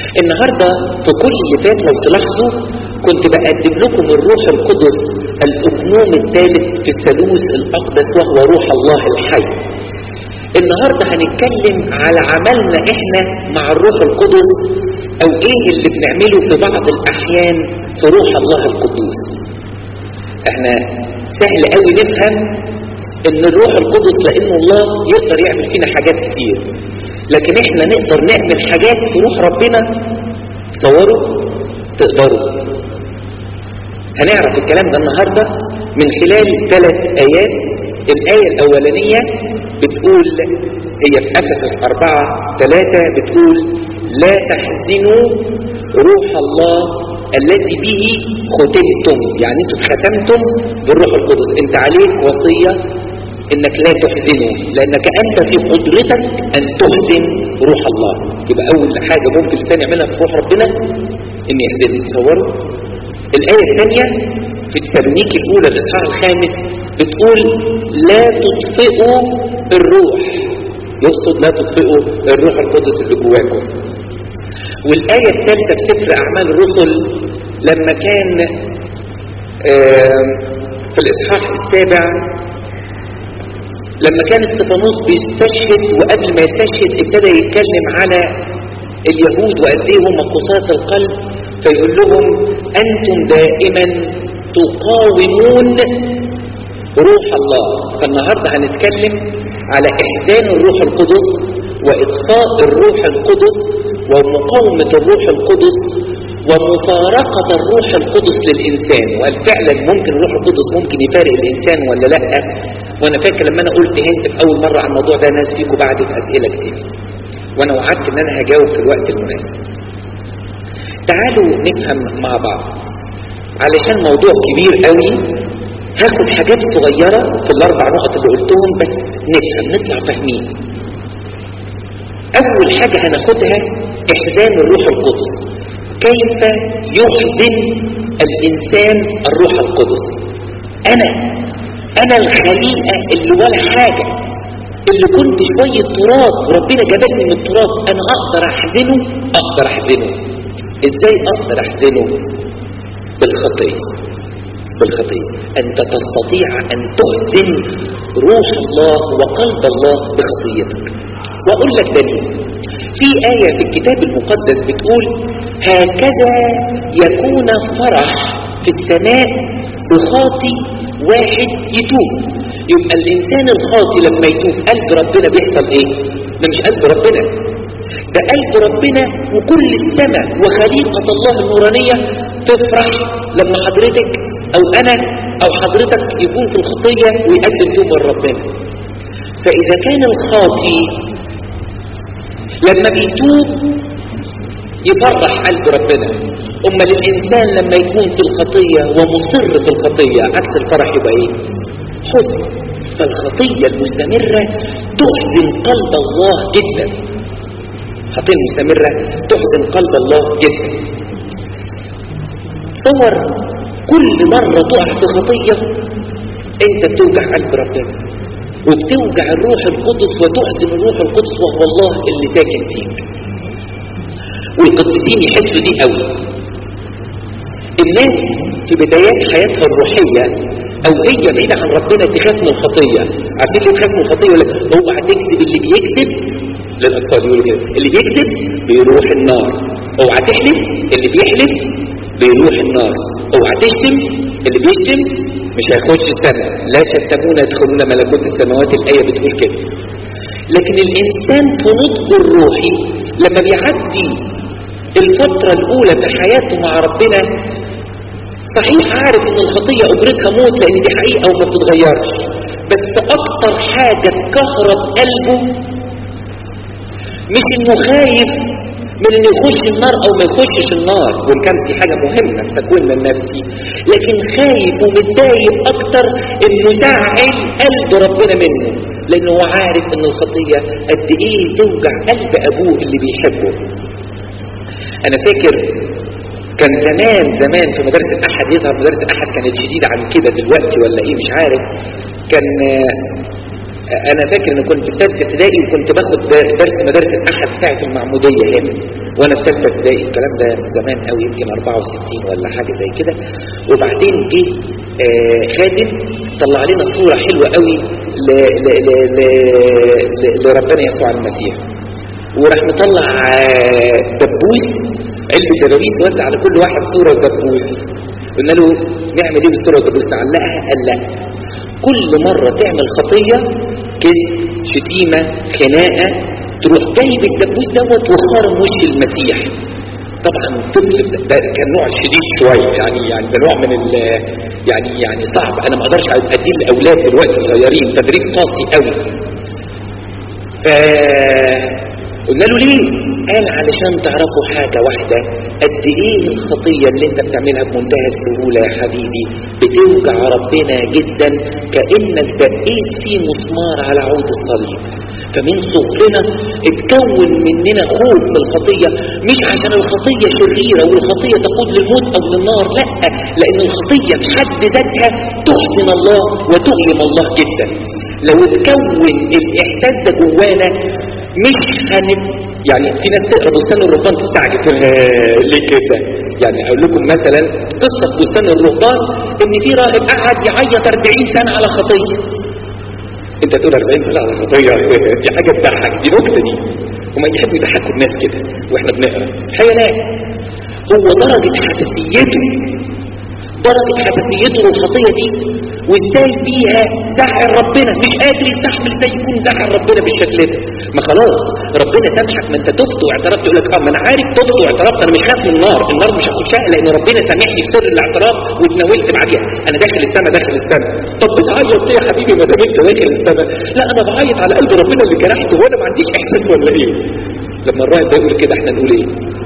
النهاردة في كل اللي فات لو تلاحظوا كنت بقدم لكم الروح القدس الأقنوم الثالث في الثالوث الأقدس وهو روح الله الحي النهاردة هنتكلم على عملنا احنا مع الروح القدس او ايه اللي بنعمله في بعض الاحيان في روح الله القدوس احنا سهل قوي نفهم ان الروح القدس لانه الله يقدر يعمل فينا حاجات كتير لكن احنا نقدر نعمل حاجات في روح ربنا تصوروا تقدروا هنعرف الكلام ده النهاردة من خلال ثلاث آيات الآية الأولانية بتقول هي في أفسس أربعة ثلاثة بتقول لا تحزنوا روح الله الذي به ختمتم يعني انتوا اتختمتم بالروح القدس انت عليك وصية انك لا تحزنه لانك انت في قدرتك ان تحزن روح الله يبقى اول حاجة ممكن الانسان يعملها في روح ربنا ان يحزن تصوروا الاية الثانية في التسالونيكي الاولى الاصحاح الخامس بتقول لا تطفئوا الروح يقصد لا تطفئوا الروح القدس اللي جواكم والآية الثالثة في سفر أعمال الرسل لما كان في الإصحاح السابع لما كان استفانوس بيستشهد وقبل ما يستشهد ابتدى يتكلم على اليهود وقد ايه هم قساة القلب فيقول لهم أنتم دائما تقاومون روح الله فالنهاردة هنتكلم على إحزان الروح القدس وإطفاء الروح القدس ومقاومة الروح القدس ومفارقة الروح القدس للإنسان وهل فعلا ممكن الروح القدس ممكن يفارق الإنسان ولا لا وأنا فاكر لما أنا قلت هنت في أول مرة عن الموضوع ده ناس فيكم بعدت أسئلة كتير وأنا وعدت إن أنا هجاوب في الوقت المناسب تعالوا نفهم مع بعض علشان موضوع كبير قوي هاخد حاجات صغيرة في الأربع نقط اللي قلتهم بس نفهم نطلع فاهمين أول حاجة هناخدها إحزان الروح القدس كيف يحزن الإنسان الروح القدس أنا أنا الخليقة اللي ولا حاجة اللي كنت شوية تراب وربنا جابلني من التراب أنا أقدر أحزنه أقدر أحزنه إزاي أقدر أحزنه بالخطية بالخطية أنت تستطيع أن تحزن روح الله وقلب الله بخطيتك وأقول لك دليل في آية في الكتاب المقدس بتقول هكذا يكون فرح في السماء بخاطي واحد يتوب يبقى الإنسان الخاطي لما يتوب قلب ربنا بيحصل إيه؟ ده مش قلب ربنا ده قلب ربنا وكل السماء وخليقة الله النورانية تفرح لما حضرتك أو أنا أو حضرتك يكون في الخطية ويقدم توبة لربنا فإذا كان الخاطي لما بيتوب يفرح قلب ربنا أما الإنسان لما يكون في الخطية ومصر في الخطية عكس الفرح يبقى إيه؟ حزن فالخطية المستمرة تحزن قلب الله جدا خطية مستمرة تحزن قلب الله جدا تصور كل مرة تقع في خطية انت بتوجع قلب ربنا وبتوجع الروح القدس وتحزن الروح القدس وهو الله اللي ساكن فيك والقديسين يحسوا دي قوي الناس في بدايات حياتها الروحية او هي بعيدة عن ربنا تخاف من الخطية عارفين ليه تخاف من الخطية ولا اوعى تكذب اللي بيكذب للاطفال يقولوا كده اللي بيكذب بيروح النار اوعى تحلف اللي بيحلف بيروح النار اوعى تشتم اللي بيشتم مش هيخش السماء لا شتمون يدخلون ملكوت السماوات الآية بتقول كده لكن الإنسان في نضجه الروحي لما بيعدي الفترة الأولى في حياته مع ربنا صحيح عارف ان الخطية اجرتها موت لان دي حقيقة وما بتتغيرش بس اكتر حاجة تكهرب قلبه مش انه خايف من انه يخش النار او ما يخشش النار وان كانت دي حاجة مهمة في تكويننا النفسي لكن خايف ومتضايق اكتر انه زعل قلب ربنا منه لانه هو عارف ان الخطية قد ايه توجع قلب ابوه اللي بيحبه انا فاكر كان زمان زمان في مدارس الاحد يظهر مدارس الاحد كانت شديدة عن كده دلوقتي ولا ايه مش عارف كان انا فاكر ان كنت في ثالثه ابتدائي وكنت باخد درس مدارس الاحد بتاعي في المعموديه هنا وانا في ثالثه ابتدائي الكلام ده من زمان قوي يمكن 64 ولا حاجه زي كده وبعدين جه آه خادم طلع لنا صوره حلوه قوي ل ل ل ل ل لربنا يسوع المسيح وراح مطلع آه دبوس علبه دبابيس وزع على كل واحد صوره دبوس قلنا له نعمل ايه بالصوره الدبوس نعلقها قال لا كل مرة تعمل خطية كذب شتيمة خناقة تروح جايب الدبوس دوت وخارم وش المسيح طبعا الطفل ده كان نوع شديد شوية يعني يعني ده نوع من ال يعني يعني صعب انا ما اقدرش ادي الاولاد دلوقتي صغيرين تدريب قاسي قوي ف قلنا له ليه قال علشان تعرفوا حاجة واحدة قد ايه الخطية اللي انت بتعملها بمنتهى السهولة يا حبيبي بتوجع ربنا جدا كأنك دقيت في مسمار على عود الصليب فمن صغرنا اتكون مننا خوف من الخطية مش عشان الخطية شريرة والخطية تقود للموت او للنار لا لان الخطية في حد ذاتها تحزن الله وتؤلم الله جدا لو اتكون الاحساس ده جوانا مش هن يعني في ناس تقرا بستان الرهبان تستعجب ليه كده يعني اقول لكم مثلا قصه بستان الرهبان ان في راهب قعد يعيط 40 سنه على خطيه انت تقول 40 سنه على خطيه دي حاجه تضحك دي نكته دي هما يحبوا يضحكوا الناس كده واحنا بنقرا الحقيقه لا هو درجه حساسيته درجه حساسيته للخطيه دي وازاي فيها زعل ربنا مش قادر يستحمل ازاي يكون زعل ربنا بالشكل ده ما خلاص ربنا سامحك ما انت تبت واعترفت يقول لك اه ما انا عارف تبت واعترفت انا مش خايف من النار النار مش هخشها لان ربنا سامحني في سر الاعتراف واتناولت بعديها انا داخل السما داخل السما طب بتعيط ليه يا حبيبي ما دام انت داخل السما لا انا بعيط على قلب ربنا اللي جرحته وانا ما عنديش احساس ولا ايه لما الراهب ده يقول كده احنا نقول ايه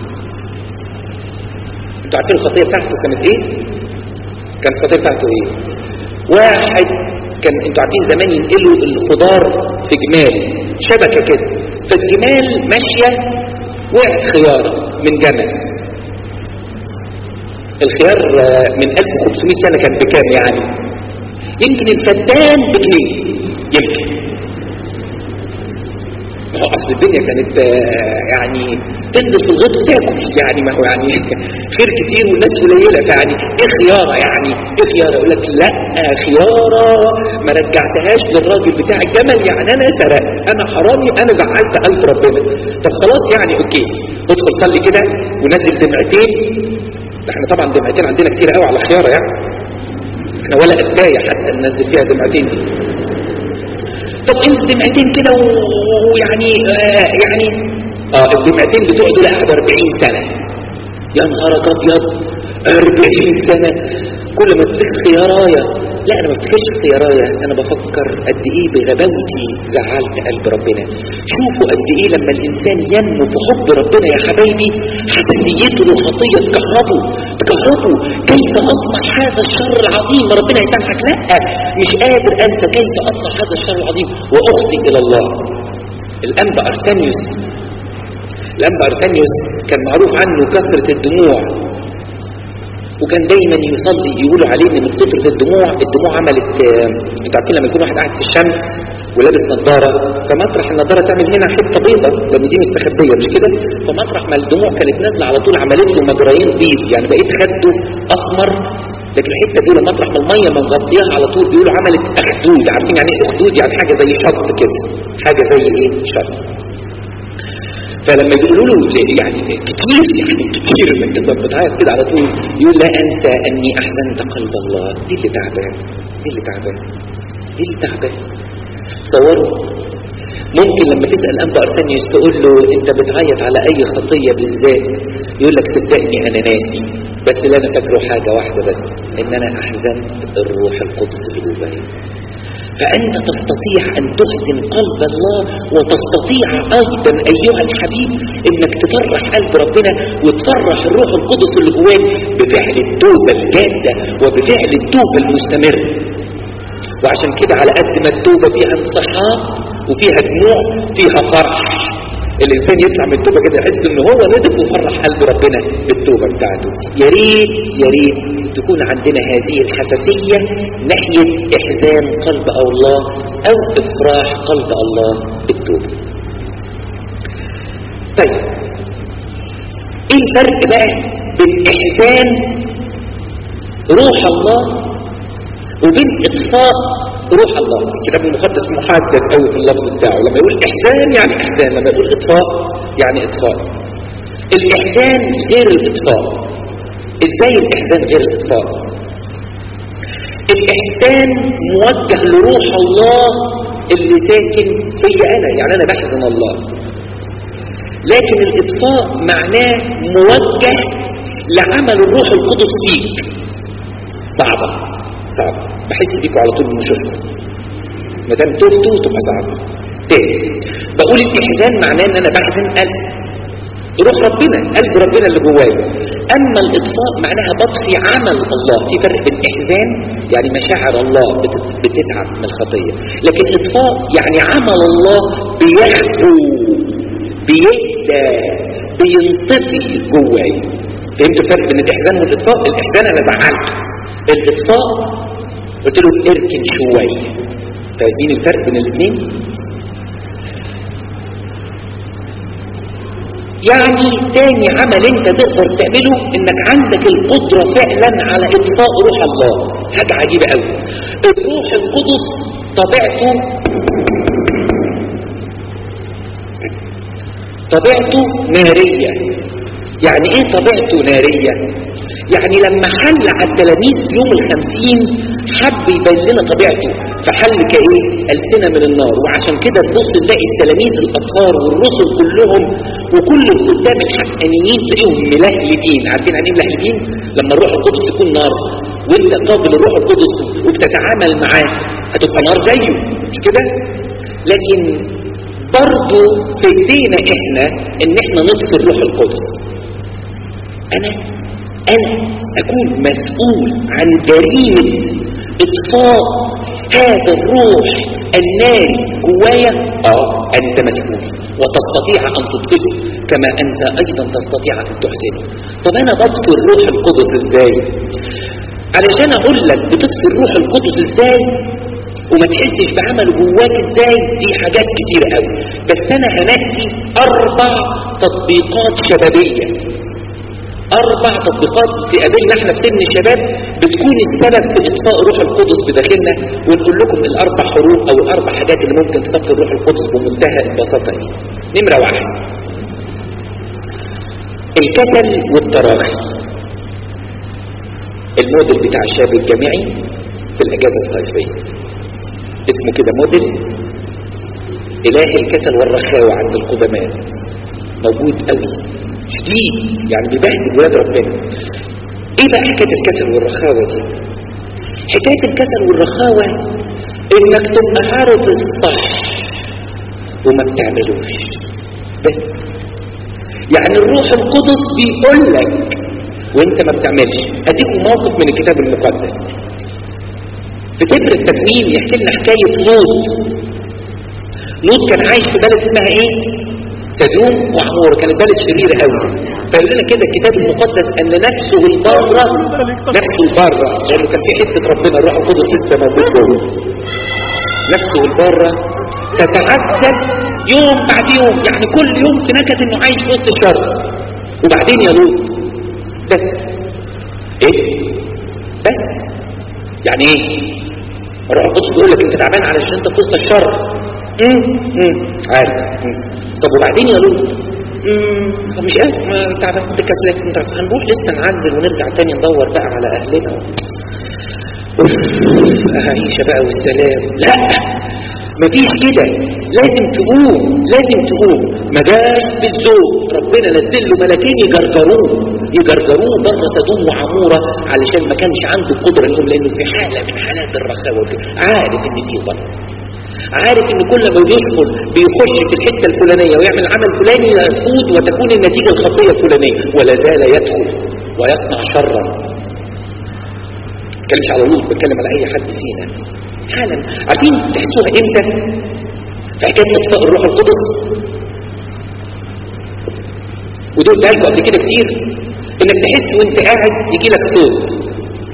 انتوا عارفين الخطيه بتاعته كانت ايه كانت الخطيه بتاعته ايه واحد كان انتوا عارفين زمان ينقلوا الخضار في جمال شبكه كده فالجمال ماشيه وقعت خياره من جمل الخيار من 1500 سنه كان بكام يعني يمكن الفدان بجنيه يمكن ما هو اصل الدنيا كانت يعني تنزل في الغيط وتاكل يعني ما هو يعني خير كتير والناس قليله فيعني ايه خياره يعني ايه خياره يقول لك لا خياره ما رجعتهاش للراجل بتاع الجمل يعني انا سرقت انا حرامي انا زعلت قلب ربنا طب خلاص يعني اوكي ادخل صلي كده ونزل دمعتين ده احنا طبعا دمعتين عندنا كتير قوي على خياره يعني احنا ولا قدايه حتى ننزل فيها دمعتين دي طب انت دمعتين كده ويعني آه يعني اه الدمعتين بتوع دول قعد 40 سنه يا نهارك ابيض 40 سنه كل ما افتكر خيارايا لا انا ما افتكرش خيارايا انا بفكر قد ايه بغباوتي زعلت قلب ربنا شوفوا قد ايه لما الانسان ينمو في حب ربنا يا حبايبي حساسيته للخطيه تكهربه تكهربه كيف اصنع هذا الشر العظيم ربنا يسامحك لا مش قادر انسى كيف اصنع هذا الشر العظيم واخطي الى الله الانبا ارسانيوس الانبا ارسانيوس كان معروف عنه كثره الدموع وكان دايما يصلي يقولوا عليه ان من كتر الدموع الدموع عملت انتوا عارفين لما يكون واحد قاعد في الشمس ولابس نظاره فمطرح النظاره تعمل هنا حته بيضه لان دي مستخبيه مش كده فمطرح ما الدموع كانت نازله على طول عملت له مجريين بيض يعني بقيت خده احمر لكن الحته دي لما مطرح ما الميه ما مغطياها على طول بيقولوا عملت اخدود عارفين يعني ايه اخدود يعني حاجه زي شط كده حاجه زي ايه شط فلما يقولوا له يعني كتير يعني كتير انك تبقى بتعيط كده على طول يقول لا انسى اني احزنت قلب الله دي اللي تعبان دي اللي تعبان دي اللي تعبان تصوروا ممكن لما تسال انبا ارسانيوس تقول له انت بتعيط على اي خطيه بالذات يقول لك صدقني انا ناسي بس اللي انا فاكره حاجه واحده بس ان انا احزنت الروح القدس بقلبي فأنت تستطيع أن تحزن قلب الله وتستطيع أيضا أيها الحبيب أنك تفرح قلب ربنا وتفرح الروح القدس اللي جواك بفعل التوبة الجادة وبفعل التوبة المستمر وعشان كده على قد ما التوبة فيها انصحاب وفيها دموع فيها فرح الانسان يطلع من التوبه كده يحس ان هو نضف وفرح قلب ربنا بالتوبه بتاعته يا ريت يا ريت تكون عندنا هذه الحساسية ناحية إحزان قلب الله أو إفراح قلب الله بالتوبة طيب إيه الفرق بقى بين إحزان روح الله وبين إطفاء روح الله الكتاب المقدس محدد قوي في اللفظ بتاعه لما يقول إحزان يعني إحزان لما يقول إطفاء يعني إطفاء الإحزان غير الإطفاء إزاي الإحزان غير الإطفاء الإحسان موجه لروح الله اللي ساكن فيا أنا يعني أنا بحزن الله لكن الإطفاء معناه موجه لعمل الروح القدس فيك صعبة صعبة بحس بيكم على طول بمشوشكم ما دام تفتوا تبقى صعبة تاني بقول الإحزان معناه إن أنا بحزن قلب روح ربنا قلب ربنا اللي جوايا اما الاطفاء معناها بطفي عمل الله في فرق بين احزان يعني مشاعر الله بتتعب من الخطيه لكن اطفاء يعني عمل الله بيخبو بيهدى بينطفي جوايا فهمت الفرق بين الاحزان والاطفاء الاحزان انا زعلت الاطفاء قلت له اركن شويه فاهمين الفرق بين الاثنين يعني تاني عمل انت تقدر تعمله انك عندك القدرة فعلا على اطفاء روح الله حاجة عجيبة قوي الروح القدس طبيعته طبيعته نارية يعني ايه طبيعته نارية يعني لما حل على التلاميذ في يوم الخمسين حب يبين لنا طبيعته فحل كايه ألسنة من النار وعشان كده تبص تلاقي التلاميذ الأطهار والرسل كلهم وكل الخدام الحقانيين تلاقيهم ملهلبين عارفين يعني ايه ملهلبين لما الروح القدس يكون نار وانت قابل الروح القدس وبتتعامل معاه هتبقى نار زيه مش كده لكن برضه في ايدينا احنا ان احنا نطفي الروح القدس انا انا اكون مسؤول عن جريمة اطفاء هذا الروح الناري جوايا اه انت مسؤول وتستطيع ان تطفئه كما انت ايضا تستطيع ان تحسنه طب انا بطفي الروح القدس ازاي علشان اقول لك بتطفي الروح القدس ازاي وما تحسش بعمله جواك ازاي دي حاجات كتير قوي بس انا هنقي اربع تطبيقات شبابيه اربع تطبيقات تقابلنا احنا في سن الشباب بتكون السبب في اطفاء روح القدس بداخلنا ونقول لكم الاربع حروف او الاربع حاجات اللي ممكن تفكر روح القدس بمنتهى البساطه دي نمره واحد الكسل والتراخي الموديل بتاع الشاب الجامعي في الاجازه الصيفيه اسمه كده موديل اله الكسل والرخاوه عند القدماء موجود قوي شديد يعني بيبهدل ولاد ربنا ايه بقى حكايه الكسل والرخاوه دي حكايه الكسل والرخاوه انك تبقى عارف الصح وما بتعملوش بس يعني الروح القدس بيقول لك وانت ما بتعملش اديكم موقف من الكتاب المقدس في سفر التكوين يحكي لنا حكايه لوط لوط كان عايش في بلد اسمها ايه سدوم وعمورة كانت بلد شريرة قوي فيقول لنا كده الكتاب المقدس ان نفسه البارة نفسه البارة لانه كان في حتة ربنا الروح القدس لسه موجود جوه نفسه البارة تتعذب يوم بعد يوم يعني كل يوم في نكد انه عايش في وسط الشر وبعدين يا لوط بس ايه بس يعني ايه الروح القدس بيقول لك انت تعبان علشان انت في وسط الشر امم امم عارف مم. طب وبعدين يا لوط امم طب مش قادر ما تعبان انت كسلان انت هنروح لسه نعزل ونرجع تاني ندور بقى على اهلنا اوف عيشه بقى والسلام لا مفيش كده لازم تقوم لازم تقوم ما جاش بالذوق ربنا نزل له ملاكين يجرجروه يجرجروه بره سدوم وعموره علشان ما كانش عنده القدره لهم لانه في حاله من حالات الرخاوه عارف ان في ضرر عارف ان كل ما بيدخل بيخش في الحته الفلانيه ويعمل عمل فلاني يفوت وتكون النتيجه الخطيه الفلانيه ولا زال يدخل ويصنع شرا بتكلمش على لوط بتكلم على اي حد فينا حالا عارفين تحسوها امتى في حكايه اطفاء الروح القدس ودول قلتها قبل كده كتير انك تحس وانت قاعد يجي لك صوت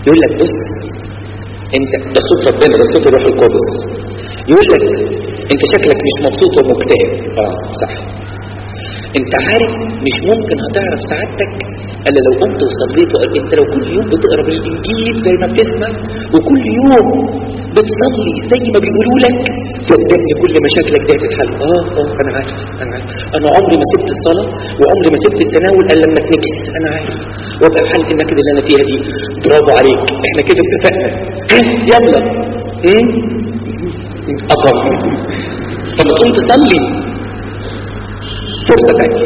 يقول لك بص انت ده صوت ربنا ده صوت الروح القدس يقول لك انت شكلك مش مبسوط ومكتئب اه صح انت عارف مش ممكن هتعرف سعادتك الا لو قمت وصليت وقال انت لو كل يوم بتقرا بالانجيل زي ما بتسمع وكل يوم بتصلي زي ما بيقولوا لك صدقني كل مشاكلك دي هتتحل اه اه انا عارف انا عارف انا عمري ما سبت الصلاه وعمري ما سبت التناول الا لما اتنكس انا عارف وابقى في حاله النكد اللي انا فيها دي برافو عليك احنا كده اتفقنا ها، يلا امم اطم طب تقوم تصلي فرصه ثانيه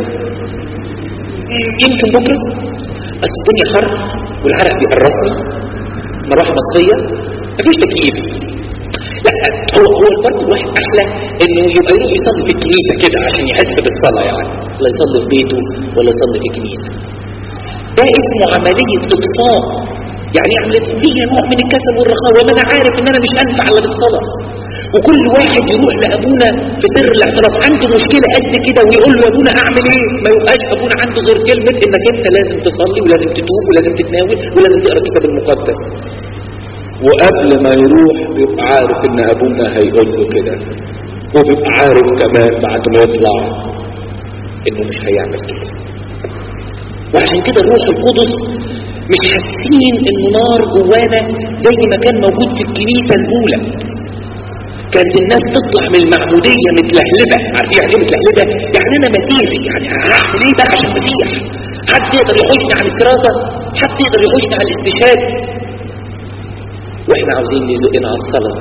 يمكن بكره اصل الدنيا حر والعرق بيقرصني مروحه مطفيه مفيش تكييف لا هو هو برضه الواحد احلى انه يبقى يروح يصلي في الكنيسه كده عشان يحس بالصلاه يعني لا يصلي في بيته ولا يصلي في كنيسه ده اسمه عمليه اطفاء يعني ايه عمليه فيها نوع من الكسل والرخاوه وما انا عارف ان انا مش انفع الا بالصلاه وكل واحد يروح لابونا في سر الاعتراف عنده مشكله قد كده ويقول له يا ابونا اعمل ايه ما يبقاش ابونا عنده غير كلمه انك انت لازم تصلي ولازم تتوب ولازم تتناول ولازم تقرا الكتاب المقدس وقبل ما يروح بيبقى عارف ان ابونا هيقول له كده وبيبقى عارف كمان بعد ما يطلع انه مش هيعمل كده وعشان كده الروح القدس مش حاسين انه نار جوانا زي ما كان موجود في الكنيسه الاولى كانت الناس تطلع من المعموديه متلهلبه عارفين يعني ايه متلهلبه؟ يعني انا مسيحي يعني هعمل ايه بقى عشان مسيح؟ حد يقدر يحوشني عن الكراسه؟ حد يقدر يحوشني عن الاستشهاد؟ واحنا عاوزين نزقنا على الصلاة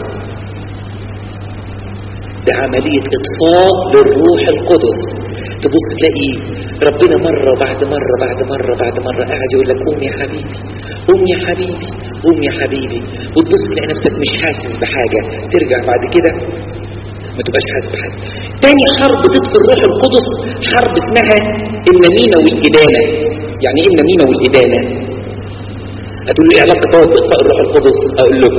ده عملية اطفاء للروح القدس تبص تلاقي ربنا مرة بعد مرة بعد مرة بعد مرة قاعد يقول لك قوم يا حبيبي قوم يا حبيبي قوم يا حبيبي وتبص تلاقي نفسك مش حاسس بحاجة ترجع بعد كده ما تبقاش حاسس بحاجة تاني حرب تطفي الروح القدس حرب اسمها النميمة والإدانة يعني ايه النميمة والإدانة هتقول لي ايه علاقه دوت باطفاء الروح القدس اقول لكم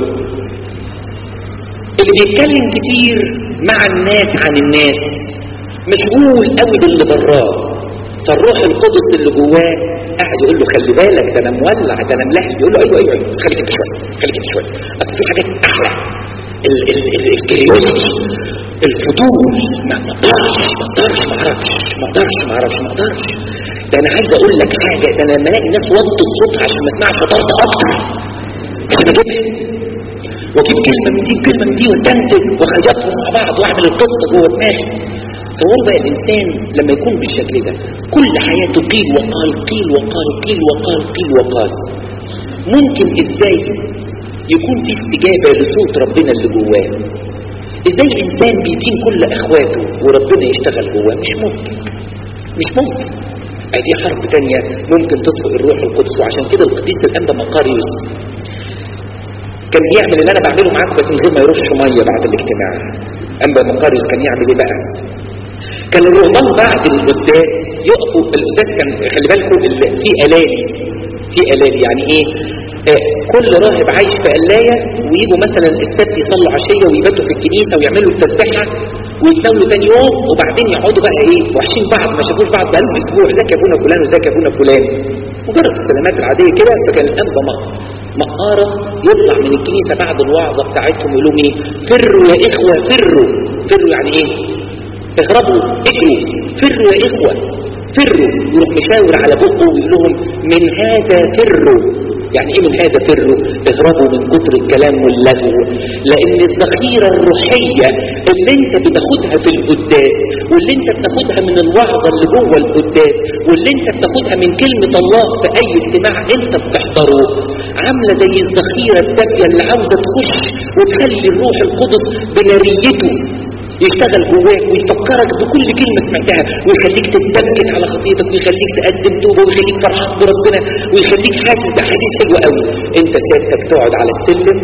اللي بيتكلم كتير مع الناس عن الناس مشغول قوي باللي براه فالروح القدس اللي جواه قاعد يقول له خلي بالك ده انا مولع ده انا ملهي يقول له ايوه ايوه ايوه خليك انت شويه خليك انت شويه اصل في حاجات احلى ال- ال- ال- الكريوسيتي الفضول ما ما اقدرش ما اقدرش ما اعرفش ما اقدرش ما اعرفش ما اقدرش ده انا عايز اقول لك حاجه ده انا لما الاقي الناس وطت صوتها عشان ما اسمعش فضلت اكتر بس انا اجيبها واجيب كلمه من دي كلمه من دي واستنتج واخيطهم مع بعض واعمل القصه جوه دماغي تصور بقى الانسان لما يكون بالشكل ده كل حياته قيل وقال قيل وقال قيل وقال قيل وقال ممكن ازاي يكون في استجابه لصوت ربنا اللي جواه ازاي انسان بيدين كل اخواته وربنا يشتغل جواه مش ممكن مش ممكن ادي حرب تانية ممكن تطفئ الروح القدس وعشان كده القديس الانبا مقاريوس كان بيعمل اللي انا بعمله معاكم بس من غير ما يرش ميه بعد الاجتماع انبا مقاريوس كان يعمل ايه بقى كان الرهبان بعد القداس يقفوا القداس كان خلي بالكم ال- في الالي في الالي يعني ايه آه، كل راهب عايش في قلايه ويجوا مثلا السبت يصلوا عشيه ويباتوا في الكنيسه ويعملوا التسبيحه ويتناولوا تاني يوم وبعدين يقعدوا بقى ايه وحشين بعض ما شافوش بعض بقالهم اسبوع ازيك يا ابونا فلان وازيك يا ابونا فلان مجرد السلامات العاديه كده فكان الانبا مق- مقاره يطلع من الكنيسه بعد الوعظه بتاعتهم يقول لهم ايه فروا يا اخوه فروا فروا يعني ايه اهربوا اجروا فروا يا اخوه فروا يروح مشاور على بقه ويقول لهم من هذا فروا يعني ايه من هذا فروا اهربوا من كتر الكلام واللغو لان الذخيره الروحيه اللي انت بتاخدها في القداس واللي انت بتاخدها من الوعظه اللي جوه القداس واللي انت بتاخدها من كلمه الله في اي اجتماع انت بتحضره عامله زي الذخيره الدافيه اللي عاوزه تخش وتخلي الروح القدس بناريته يشتغل جواك ويفكرك بكل كلمة سمعتها ويخليك تتبكت على خطيتك ويخليك تقدم توبة ويخليك فرحان بربنا ويخليك حاسس بأحاسيس حلوة قوي انت سيادتك تقعد على السلم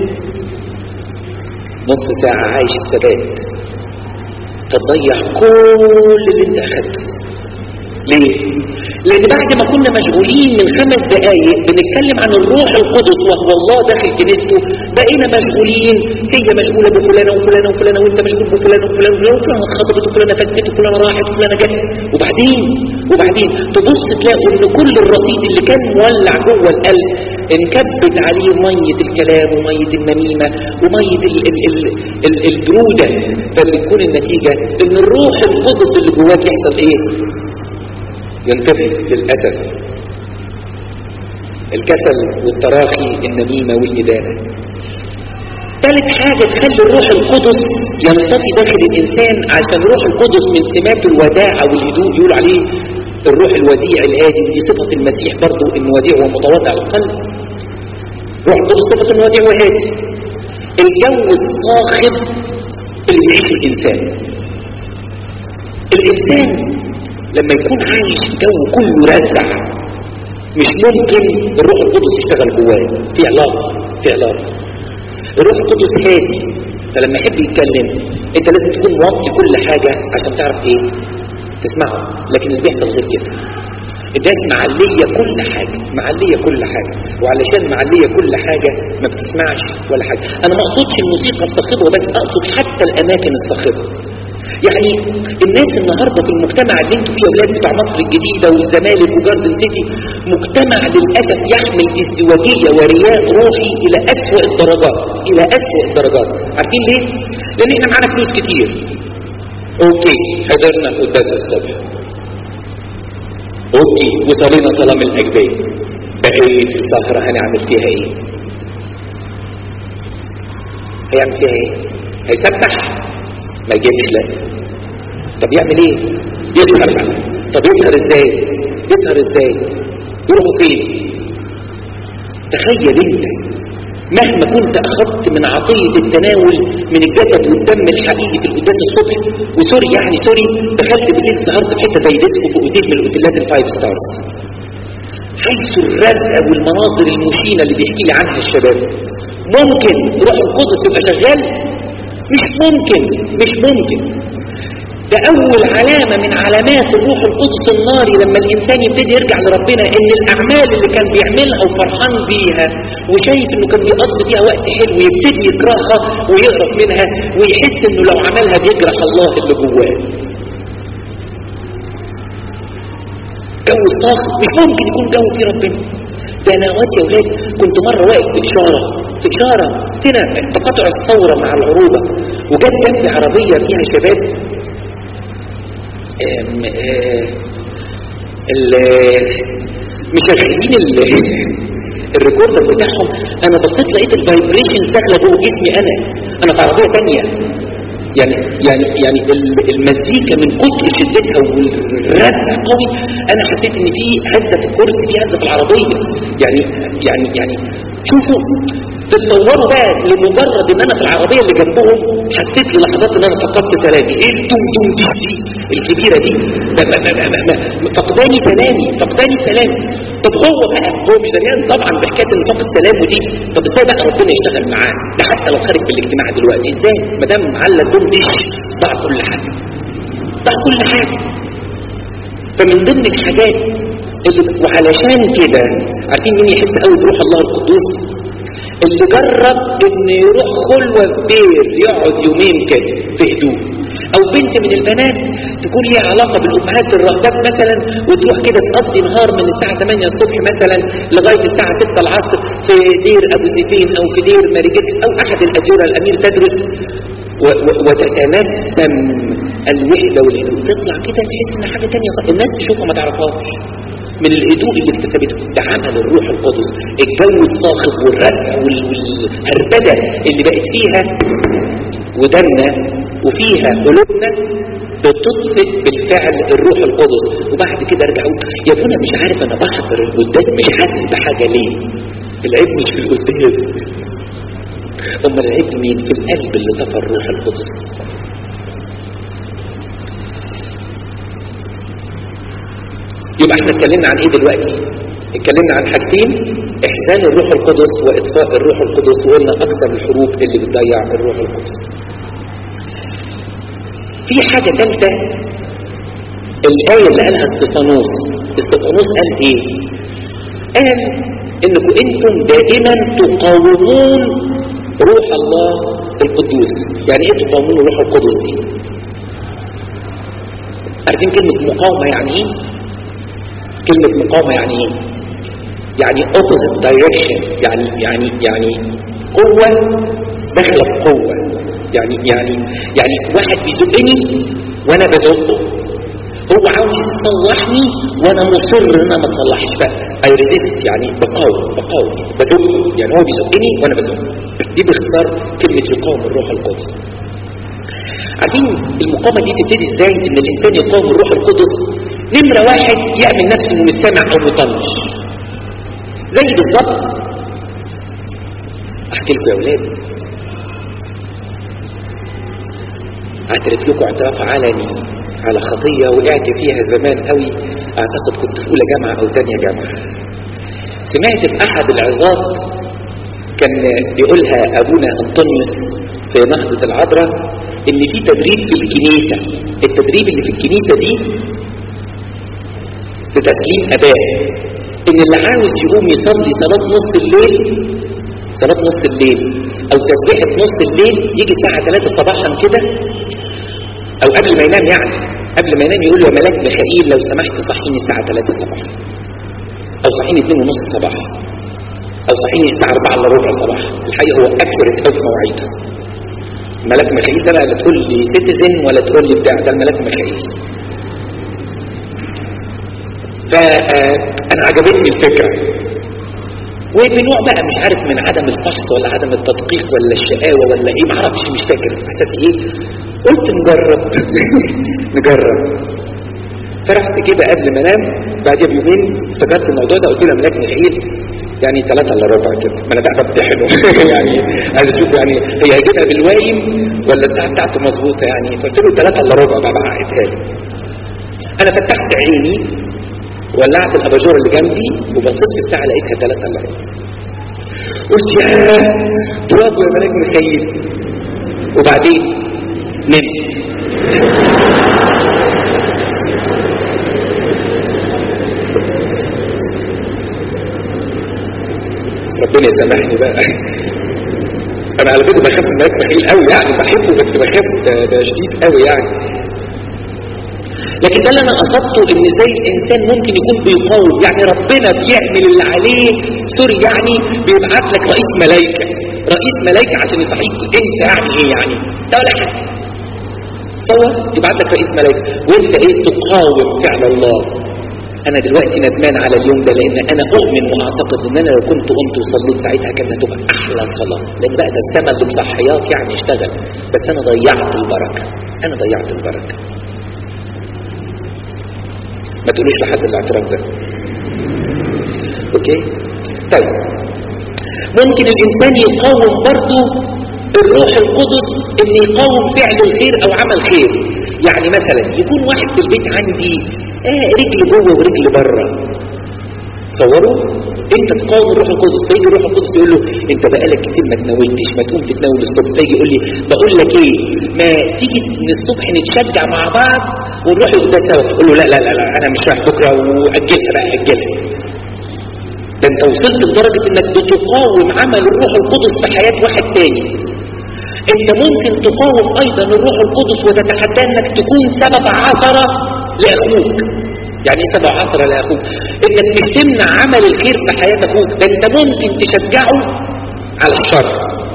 نص ساعة عايش الثبات فتضيع كل اللي انت اخدته ليه؟ لأن بعد ما كنا مشغولين من خمس دقايق بنتكلم عن الروح القدس وهو الله داخل كنيسته بقينا مشغولين هي مشغولة بفلانة وفلانة وفلانة وانت مشغول بفلانة وفلانة وفلانة وفلانة اتخطبت وفلانة فاتت وفلانة راحت وفلانة جت وبعدين وبعدين تبص تلاقوا ان كل الرصيد اللي كان مولع جوه القلب انكبت عليه مية الكلام ومية النميمة ومية ال ال ال ال البرودة فبتكون النتيجة ان الروح القدس اللي جواك يحصل ايه ينتفي للأسف الكسل والتراخي النميمة والإدانة ثالث حاجة تخلي الروح القدس ينطفي داخل الإنسان عشان الروح القدس من سمات الوداعة والهدوء يقول عليه الروح الوديع الهادي ودي صفة المسيح برضو إنه وديع ومتواضع القلب روح القدس صفة إنه وديع وهادي الجو الصاخب اللي بيعيش الإنسان الإنسان لما يكون عايش في جو كله رزع مش ممكن الروح القدس يشتغل جواه في علاقة في علاقة الروح القدس هادي فلما يحب يتكلم انت لازم تكون موطي كل حاجة عشان تعرف ايه تسمعه لكن اللي بيحصل غير كده الناس معلية كل حاجة معلية كل حاجة وعلشان معلية كل حاجة ما بتسمعش ولا حاجة انا ما اقصدش الموسيقى الصاخبة بس اقصد حتى الاماكن الصاخبة يعني الناس النهاردة في المجتمع اللي انتوا فيه اولاد بتاع مصر الجديدة والزمالك وجاردن سيتي مجتمع للأسف يحمل ازدواجية ورياء روحي الى اسوأ الدرجات الى اسوأ الدرجات عارفين ليه؟ لان احنا معانا فلوس كتير اوكي حضرنا قداس الصبح اوكي وصلينا صلاة من الاجبية بقية السهرة هنعمل فيها ايه هيعمل فيها ايه هيسبح ما يجيبش لا طب يعمل ايه يسهر بقى طب يسهر ازاي يسهر ازاي يروحوا فين تخيل انت مهما كنت اخذت من عطية التناول من الجسد والدم الحقيقي في القداس الصبح وسوري يعني سوري دخلت بالليل سهرت في حته زي ديسكو في اوتيل من الاوتيلات الفايف ستارز حيث الرزق والمناظر المشينة اللي بيحكي لي عنها الشباب ممكن روح القدس يبقى شغال مش ممكن مش ممكن ده أول علامة من علامات الروح القدس الناري لما الإنسان يبتدي يرجع لربنا إن الأعمال اللي كان بيعملها وفرحان بيها وشايف إنه كان بيقضي فيها وقت حلو يبتدي يكرهها ويقرف منها ويحس إنه لو عملها بيجرح الله اللي جواه جو الصاخب مش ممكن يكون جو فيه ربنا ده انا وقت يا ولاد كنت مرة واقف في إشارة في إشارة هنا تقاطع الثورة مع العروبة وجت جنبي عربية فيها شباب آم، آه، ال- مشغلين ال- الريكوردر بتاعهم انا بصيت لقيت الفايبريشن داخله جوه جسمي انا انا في عربيه ثانيه يعني يعني يعني ال- المزيكا من كتر شدتها والرزع قوي انا حسيت ان في هزه في الكرسي في هزه في العربيه يعني يعني يعني شوفوا تتصوروا بقى لمجرد ان انا في العربيه اللي جنبهم حسيت للحظات ان انا فقدت سلامي ايه الدوم دوم دي دي الكبيره دي ما- ما- ما- ما- ما- ما- فقداني سلامي فقداني سلامي طب هو بقى هو مش دريان طبعا بحكايه ان فقد سلامه دي طب ازاي بقى ربنا يشتغل معاه ده حتى لو خارج بالاجتماع دلوقتي ازاي ما دام معلق دوم ديش ضاع كل حاجه ضاع كل حاجه فمن ضمن الحاجات اللي وعلشان كده عارفين مين يحس قوي بروح الله القدوس اللي جرب ان يروح خلوة في دير يقعد يومين كده في هدوء او بنت من البنات تكون ليها علاقة بالامهات الرهبات مثلا وتروح كده تقضي نهار من الساعة 8 الصبح مثلا لغاية الساعة 6 العصر في دير ابو زيتين او في دير ماريجيت او احد الاديرة الامير تدرس و- و- وتتنسم الوحدة والهدوء تطلع كده تحس ان حاجة تانية خالص. الناس تشوفها ما تعرفهاش من الهدوء اللي اكتسبته ده عمل الروح القدس الجو الصاخب والرزع وال- والهربدة اللي بقت فيها ودنا وفيها قلوبنا بتطفئ بالفعل الروح القدس وبعد كده ارجعوا يا ابونا مش عارف انا بحضر القداس مش حاسس بحاجة ليه العيب مش في القداس امال العيب مين في القلب اللي طفى الروح القدس يبقى احنا اتكلمنا عن ايه دلوقتي اتكلمنا عن حاجتين احزان الروح القدس واطفاء الروح القدس وقلنا اكتر الحروب اللي بتضيع الروح القدس في حاجة ثالثة الآية اللي قالها استفانوس استفانوس قال ايه قال انكم انتم دائما تقاومون روح الله القدوس يعني ايه تقاومون روح القدس دي عارفين كلمة مقاومة يعني ايه كلمة مقاومة يعني ايه يعني opposite direction يعني يعني يعني قوة داخلة في قوة يعني يعني يعني واحد بيزقني وانا بزقه هو عاوز يصلحني وانا مصر ان انا ما اتصلحش بقى اي ريزيست يعني بقاوم بقاوم بزقه يعني هو بيزقني وانا بزقه دي باختصار كلمة يقاوم الروح القدس عارفين المقاومة دي تبتدي ازاي ان الانسان يقاوم الروح القدس نمرة واحد يعمل نفسه مستمع او مطنش زي بالظبط احكي لكم يا اولاد اعترف لكم اعتراف علني على خطية وقعت فيها زمان قوي اعتقد كنت في اولى جامعة او تانية جامعة سمعت في احد العظات كان بيقولها ابونا انطونيوس في نهضة العذراء ان في تدريب في الكنيسة التدريب اللي في الكنيسة دي في تسليم اباء ان اللي عاوز يقوم يصلي صلاة نص الليل صلاة نص الليل او تسبيحة نص الليل يجي الساعة 3 صباحا كده او قبل ما ينام يعني قبل ما ينام يقول له يا ملاك ميخائيل لو سمحت صحيني الساعة 3 صباحا او صحيني 2 ونص صباحا او صحيني الساعة 4 الا ربع صباحا الحقيقة هو اكثرت قوي في مواعيده ملاك ميخائيل ده بقى لا تقول لي سيتيزن ولا تقول لي بتاع ده الملاك ميخائيل فانا عجبتني الفكرة وبنوع بقى مش عارف من عدم الفحص ولا عدم التدقيق ولا الشقاوة ولا ايه معرفش مش فاكر احساسي ايه قلت نجرب نجرب فرحت كده قبل ما انام بعدها بيومين افتكرت الموضوع ده قلت له ملاك ميخائيل يعني ثلاثة الا ربع كده ما انا بقى بمتحنه يعني عايز اشوف يعني هي هيجيبها بالوايم ولا الساعه بتاعته مظبوطه يعني فقلت له ثلاثة الا ربع بقى بعقدها له انا فتحت عيني ولعت الاباجوره اللي جنبي وبصيت في الساعه لقيتها ثلاثة الا ربع قلت يا برافو يا ملاك ميخائيل وبعدين نمت ربنا يسامحني بقى انا على فكره بخاف من ملاك ميخائيل قوي يعني بحبه بس بخاف ده, ده شديد قوي يعني لكن ده اللي انا قصدته ان ازاي الانسان ممكن يكون بيقاوم يعني ربنا بيعمل اللي عليه سوري يعني بيبعت لك رئيس ملائكه رئيس ملائكه عشان يصحيك انت يعني ايه يعني ده ولا حاجه تصور يبعت لك رئيس ملائكه وانت ايه تقاوم فعل الله انا دلوقتي ندمان على اليوم ده لان انا اؤمن واعتقد ان انا لو كنت قمت وصليت ساعتها كانت هتبقى احلى صلاه لان بقى ده السما اللي بصحيات يعني اشتغل بس انا ضيعت البركه انا ضيعت البركه ما تقولوش لحد الاعتراف ده اوكي طيب ممكن الانسان يقاوم برضه الروح القدس ان يقاوم فعل الخير او عمل خير يعني مثلا يكون واحد في البيت عندي آه رجل جوه ورجل بره تصوروا انت تقاوم الروح القدس فيجي الروح القدس يقول له انت بقالك كتير ما تناولتش ما تقوم تتناول الصبح فيجي يقول لي بقول لك ايه ما تيجي من الصبح نتشجع مع بعض ونروح القداس سوا اقول له لا لا لا, لا انا مش رايح بكره واجلها بقى اجلها ده انت وصلت لدرجه انك بتقاوم عمل الروح القدس في حياه واحد تاني انت ممكن تقاوم ايضا الروح القدس وتتحدى انك تكون سبب عثره لاخوك يعني ايه سبب عثره لاخوك انك مش تمنع عمل الخير في حياه اخوك ده انت ممكن تشجعه على الشر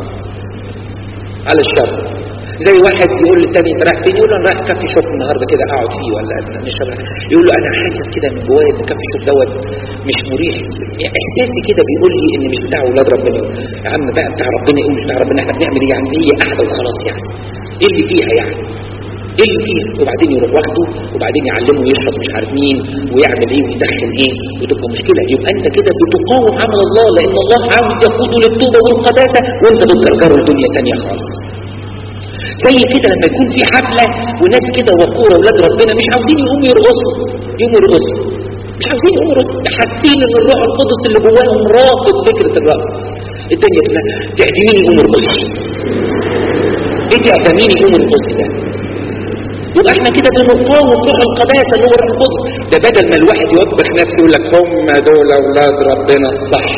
على الشر زي واحد يقول للتاني انت رايح فين يقول له انا رايح كافي شوب النهارده كده اقعد فيه ولا نشرب يقول له انا حاسس كده من جوايا ان كافي شوب دوت مش مريح يعني احساسي كده بيقول لي ان مش بتاع اولاد ربنا يا عم بقى بتاع ربنا ايه مش بتاع ربنا احنا بنعمل ايه يعني هي قاعده وخلاص يعني ايه اللي فيها يعني ايه اللي فيها وبعدين يروح واخده وبعدين يعلمه يشرب مش عارف مين ويعمل ايه ويدخن ايه وتبقى مشكله يبقى انت كده بتقاوم عمل الله لان الله عاوز يقوده للتوبه والقداسه وانت بتجرجره لدنيا ثانيه خالص زي كده لما يكون في حفلة وناس كده وقورة ولاد ربنا مش عاوزين يقوموا يرقصوا يقوموا يرقصوا مش عاوزين يقوموا يرقصوا حاسين ان الروح القدس اللي جواهم رافض فكرة الرقص الدنيا تبقى تعدميني يقوموا يرقصوا ايه تعدميني يقوموا يرقصوا ده يبقى احنا كده بنقاوم روح القداسه اللي هو الروح القدس ده بدل ما الواحد يوبخ نفسه يقول لك هم دول اولاد ربنا الصح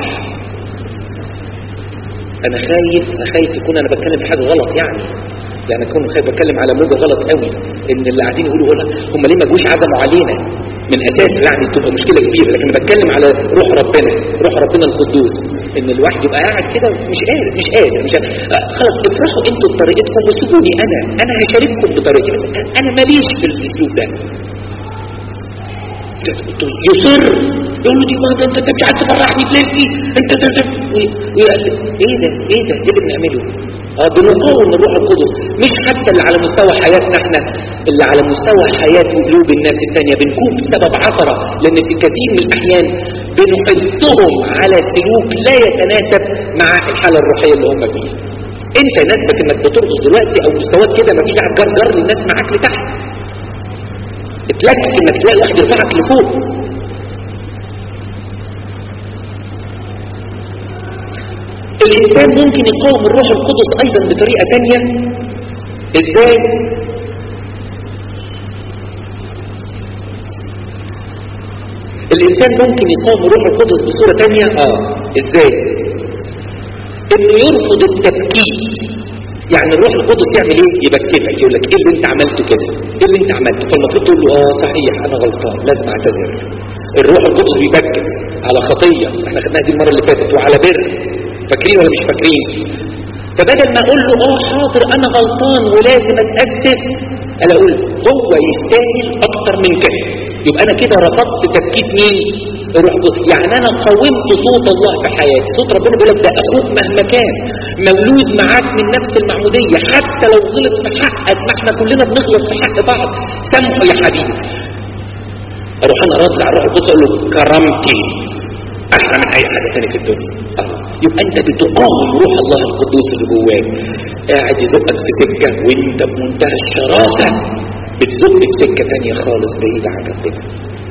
انا خايف انا خايف يكون انا بتكلم في حاجه غلط يعني يعني اكون خايف بتكلم على موجه غلط قوي ان اللي قاعدين يقولوا ولا هم ليه ما جوش عزموا علينا من اساس يعني تبقى مشكله كبيره لكن بتكلم على روح ربنا روح ربنا القدوس ان الواحد يبقى قاعد كده مش قادر مش قادر مش قادر. آه، خلاص افرحوا انتوا بطريقتكم وسيبوني انا انا هشارككم بطريقتي بس انا ماليش في الاسلوب ده يصر يقول له دي ما انت انت مش عايز تفرحني في ليلتي انت انت انت ويقلب ايه ده ايه ده ايه اللي بنعمله اه بنقاوم الروح القدس مش حتى اللي على مستوى حياتنا احنا اللي على مستوى حياة وقلوب الناس التانية بنكون بسبب عثرة لان في كثير من الاحيان بنحثهم على سلوك لا يتناسب مع الحالة الروحية اللي هم فيها انت ناسبك انك بترقص دلوقتي او مستواك كده مفيش داعي تجرجر للناس معاك لتحت اتلكك انك تلاقي واحد يرفعك لفوق الانسان ممكن يقاوم الروح القدس ايضا بطريقة تانية ازاي الانسان ممكن يقاوم الروح القدس بصورة تانية اه ازاي انه يرفض التفكيك يعني الروح القدس يعمل ايه يبكتك يقول لك ايه اللي انت عملته كده ايه اللي انت عملته فالمفروض تقول له اه صحيح انا غلطان لازم اعتذر الروح القدس بيبكت على خطيه احنا خدناها دي المره اللي فاتت وعلى بر فاكرين ولا مش فاكرين فبدل ما اقول له اه حاضر انا غلطان ولازم اتاسف انا اقول هو يستاهل اكتر من كده يبقى انا كده رفضت تفكيك مين الروح القدس يعني انا قاومت صوت الله في حياتي صوت ربنا بيقول لك ده اخوك مهما كان مولود معاك من نفس المعموديه حتى لو غلط في حقك ما احنا كلنا بنغلط في حق بعض سامحه يا حبيبي اروح انا راضي على الروح القدس اقول له كرامتي احلى من اي حاجه ثانيه في الدنيا الله يبقى انت بتقاوم روح الله القدوس اللي جواك قاعد يزقك في سكه وانت بمنتهى الشراسه بتزق في سكه ثانيه خالص بعيده عن ربنا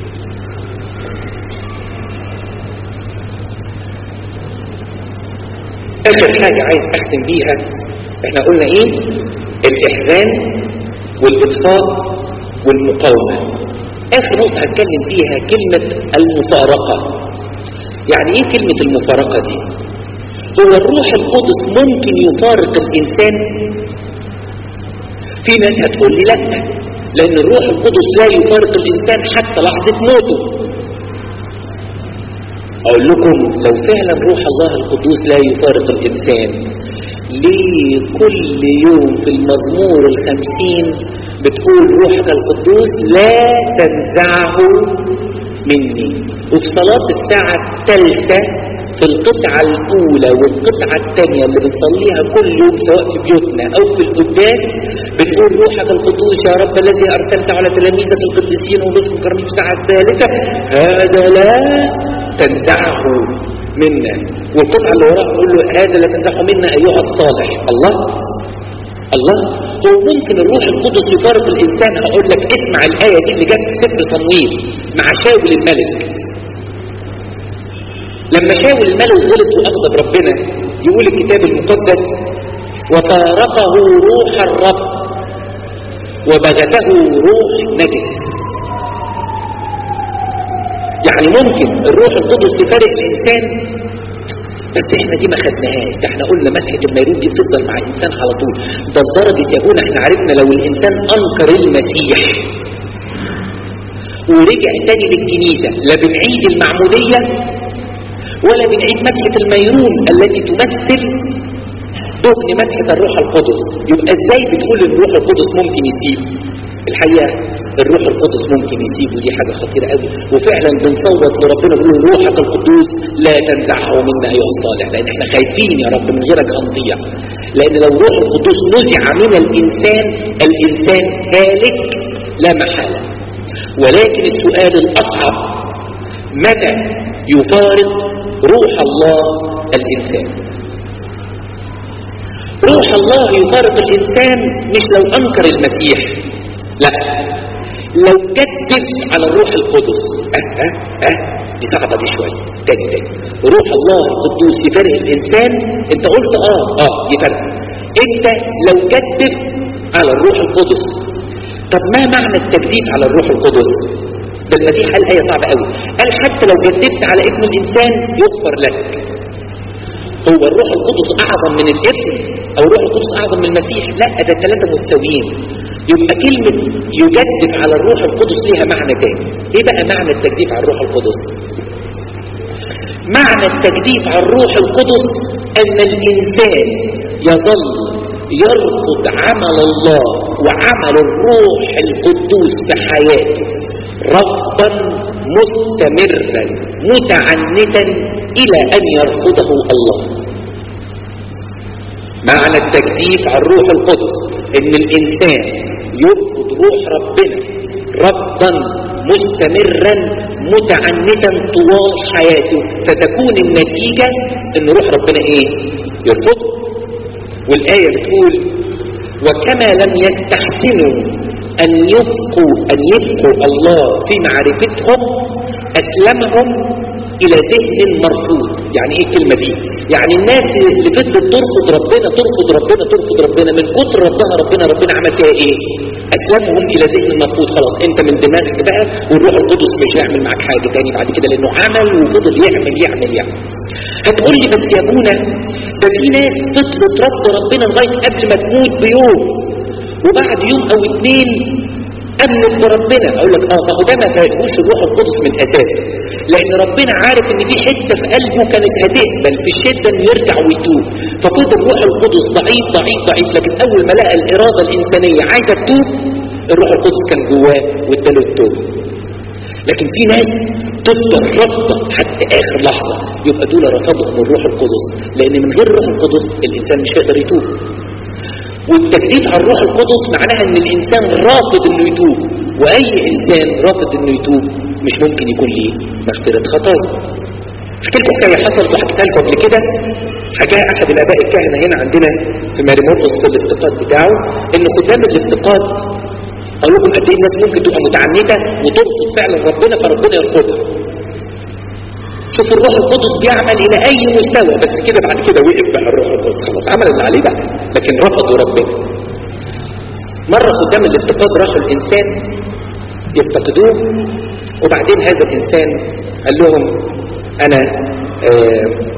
اخر حاجة عايز اختم بيها احنا قلنا ايه الاحزان والاطفاء والمقاومة اخر نقطة هتكلم فيها كلمة المفارقة يعني ايه كلمة المفارقة دي هو الروح القدس ممكن يفارق الانسان في ناس هتقول لي لا لان الروح القدس لا يفارق الانسان حتى لحظة موته اقول لكم لو فعلا روح الله القدوس لا يفارق الانسان ليه كل يوم في المزمور الخمسين بتقول روحك القدوس لا تنزعه مني وفي صلاة الساعة الثالثة في القطعة الأولى والقطعة الثانية اللي بنصليها كل يوم سواء في بيوتنا أو في القداس بنقول روحك القدوس يا رب الذي أرسلت على تلاميذك القديسين ونصف كرمي في الساعة الثالثة هذا لا تنزعه منا والقطعة اللي وراها نقول له هذا لا تنزعه منا أيها الصالح الله الله هو ممكن الروح القدس يفارق الإنسان هقول لك اسمع الآية دي اللي جت في سفر صمويل مع شاول الملك لما شاول الملك غلط وأغضب ربنا يقول الكتاب المقدس وفارقه روح الرب وبغته روح نجس يعني ممكن الروح القدس يفارق الإنسان بس احنا دي ما خدناهاش ده احنا قلنا مسحة الميرون دي بتفضل مع الإنسان على طول ده لدرجة يا هنا احنا عرفنا لو الإنسان أنكر المسيح ورجع تاني للكنيسة لا بنعيد المعمودية ولا بنعيد مسحة الميرون التي تمثل دهن مسحة الروح القدس يبقى ازاي بتقول الروح القدس ممكن يسيب الحقيقة الروح القدس ممكن يسيب ودي حاجة خطيرة قوي وفعلا بنصوت لربنا بنقول روحك القدوس لا تنزعه منا أيها الصالح لأن احنا خايفين يا رب من غيرك هنضيع لأن لو روح القدوس نزع من الإنسان الإنسان هالك لا محالة ولكن السؤال الأصعب متى يفارق روح الله الإنسان روح الله يفارق الإنسان مش لو أنكر المسيح لا لو كتف على الروح القدس اه اه اه دي صعبة دي شوية تاني تاني روح الله القدوس يفرق الإنسان انت قلت اه اه يفرق انت لو كتف على الروح القدس طب ما معنى التكذيب على الروح القدس ده المسيح قال آية صعبة قوي قال حتى لو كذبت على ابن الإنسان يغفر لك هو الروح القدس أعظم من الابن أو الروح القدس أعظم من المسيح لا ده الثلاثة متساويين يبقى كلمة يجدف على الروح القدس ليها معنى تاني ايه بقى معنى التجديف على الروح القدس معنى التجديف على الروح القدس ان الانسان يظل يرفض عمل الله وعمل الروح القدوس في حياته رفضا مستمرا متعنتا الى ان يرفضه الله معنى التجديف على الروح القدس ان الانسان يرفض روح ربنا رفضا مستمرا متعنتا طوال حياته فتكون النتيجة ان روح ربنا ايه يرفضه والآية بتقول وكما لم يستحسنوا أن يبقوا أن يبقوا الله في معرفتهم أسلمهم إلى ذهن مرفوض يعني إيه الكلمة دي يعني الناس اللي فضلت ترفض ربنا ترفض ربنا ترفض ربنا من كتر رفضها ربنا ربنا عمل فيها إيه أسلمهم إلى ذهن مرفوض خلاص أنت من دماغك بقى والروح القدس مش هيعمل معاك حاجة تاني بعد كده لأنه عمل وفضل يعمل يعمل يعمل هتقول لي بس يا ابونا ده في ناس فضلت رفض ربنا لغاية قبل ما تموت بيوم وبعد يوم او اتنين امنت بربنا اقول لك اه ما هو ده ما فاقوش الروح القدس من اساسه لان ربنا عارف ان في حته في قلبه كانت هتقبل في الشده انه يرجع ويتوب ففضل الروح القدس ضعيف ضعيف ضعيف لكن اول ما لقى الاراده الانسانيه عايزه تتوب الروح القدس كان جواه واداله التوبه لكن في ناس تفضل رافضه حتى اخر لحظه يبقى دول رفضهم الروح القدس لان من غير الروح القدس الانسان مش هيقدر يتوب والتجديد على الروح القدس معناها ان الانسان رافض انه يتوب واي انسان رافض انه يتوب مش ممكن يكون ليه مغفرة خطايا احكي لكم حكايه حصلت وحكيتها لكم قبل كده حكاها احد الاباء الكهنه هنا عندنا في ماري مرقس في الافتقاد بتاعه ان قدام الافتقاد اقول لكم قد ايه الناس ممكن تبقى متعنته وترفض فعلا ربنا فربنا يرفضها شوف الروح القدس بيعمل الى اي مستوى بس كده بعد كده وقف بقى الروح القدس خلاص عمل اللي عليه بقى لكن رفضوا ربنا مرة قدام الافتقاد راحوا الانسان يفتقدوه وبعدين هذا الانسان قال لهم انا آه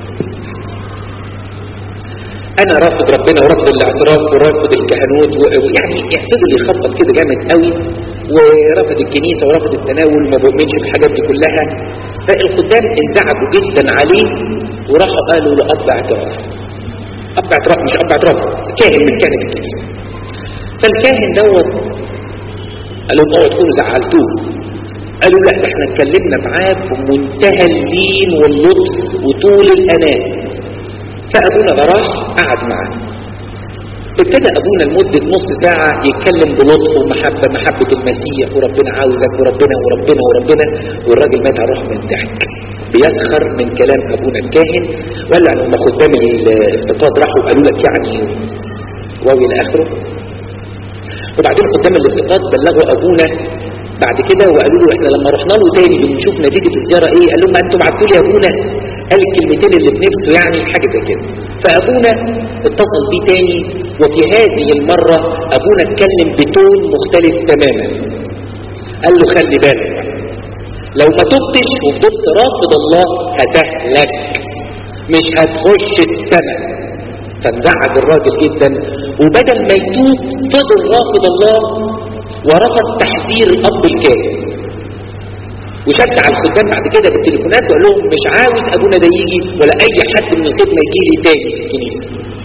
انا رافض ربنا ورافض الاعتراف ورافض الكهنوت ويعني فضل يخبط كده جامد قوي ورافض الكنيسة ورافض التناول وما بؤمنش بالحاجات دي كلها فالقدام انزعجوا جدا عليه وراحوا قالوا لأب اعتراف أب اعتراف مش أب اعتراف كاهن من كهنة الكنيسة فالكاهن دوت قال لهم اوعوا تكونوا زعلتوه قالوا لا ده احنا اتكلمنا معاه بمنتهى اللين واللطف وطول الأناة فأبونا ده راح قعد معاه ابتدى ابونا لمدة نص ساعة يتكلم بلطف ومحبة محبة المسيح وربنا عاوزك وربنا وربنا وربنا والراجل مات على روحه من الضحك بيسخر من كلام ابونا الكاهن ولا لما خدام الافتقاد راحوا قالوا لك يعني واو الى اخره وبعدين قدام الافتقاد بلغوا ابونا بعد كده وقالوا له احنا لما رحنا له تاني بنشوف نتيجة الزيارة ايه قال لهم ما انتم بعتوا لي ابونا قال الكلمتين اللي في نفسه يعني حاجة زي كده فابونا اتصل بيه تاني وفي هذه المرة ابونا اتكلم بتون مختلف تماما قال له خلي بالك لو ما تبتش وفضلت رافض الله هتهلك مش هتخش السماء فانزعج الراجل جدا وبدل ما يتوب فضل رافض الله ورفض تحذير الاب الكاهن وشد على الخدام بعد كده بالتليفونات وقال لهم مش عاوز ابونا ده يجي ولا اي حد من الخدمه يجي لي تاني في الكنيسه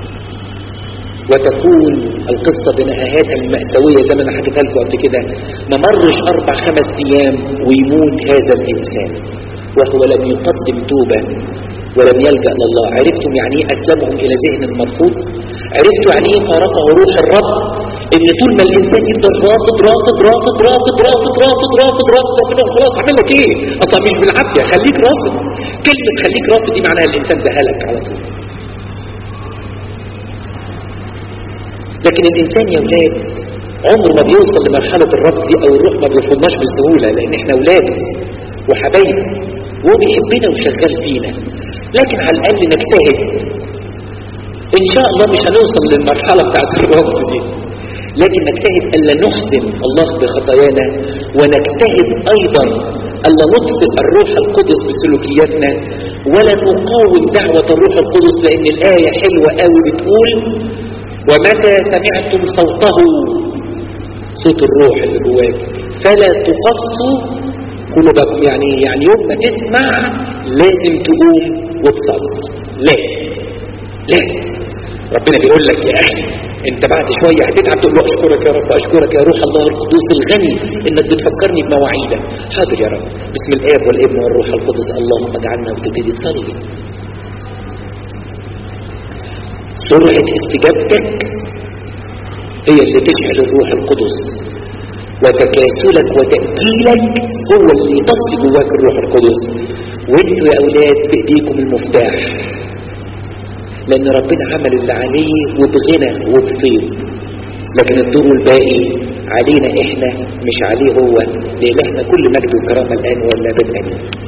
وتكون القصة بنهايتها المأساوية زي ما انا حكيتها لكم قبل كده ما مرش أربع خمس أيام ويموت هذا الإنسان وهو لم يقدم توبة ولم يلجأ لله عرفتم يعني ايه أسلمهم إلى ذهن مرفوض عرفتوا يعني ايه فارقه روح الرب ان طول ما الانسان يفضل رافض رافض رافض رافض رافض رافض رافض رافض ربنا خلاص عامل لك ايه اصلا مش بالعافيه خليك رافض كلمه خليك رافض دي معناها الانسان ده هلك على طول لكن الانسان يا ولاد عمره ما بيوصل لمرحله الرفض دي او الروح ما بيرفضناش بسهوله لان احنا اولاده وحبايبه وهو بيحبنا وشغال فينا لكن على الاقل نجتهد ان شاء الله مش هنوصل للمرحلة بتاعت الرفض دي لكن نجتهد الا نحزن الله بخطايانا ونجتهد ايضا الا نطفئ الروح القدس بسلوكياتنا ولا نقاوم دعوة الروح القدس لان الآية حلوة قوي بتقول ومتى سمعتم صوته صوت الروح اللي جواك فلا تقصوا قلوبكم يعني يعني يوم ما تسمع لازم تقوم وتصلي لازم لازم ربنا بيقول لك يا اخي انت بعد شويه هتتعب تقول له اشكرك يا رب اشكرك يا روح الله القدوس الغني انك بتفكرني بمواعيدك حاضر يا رب بسم الاب والابن والروح القدس اللهم اجعلنا وتبتدي تصلي سرعه استجابتك هي اللي تشعل الروح القدس وتكاسلك وتأجيلك هو اللي يطفي جواك الروح القدس وانتوا يا اولاد في ايديكم المفتاح لان ربنا عمل اللي عليه وبغنى وبفيض لكن الدور الباقي علينا احنا مش عليه هو لإلهنا كل مجد وكرامة الآن ولا بالآن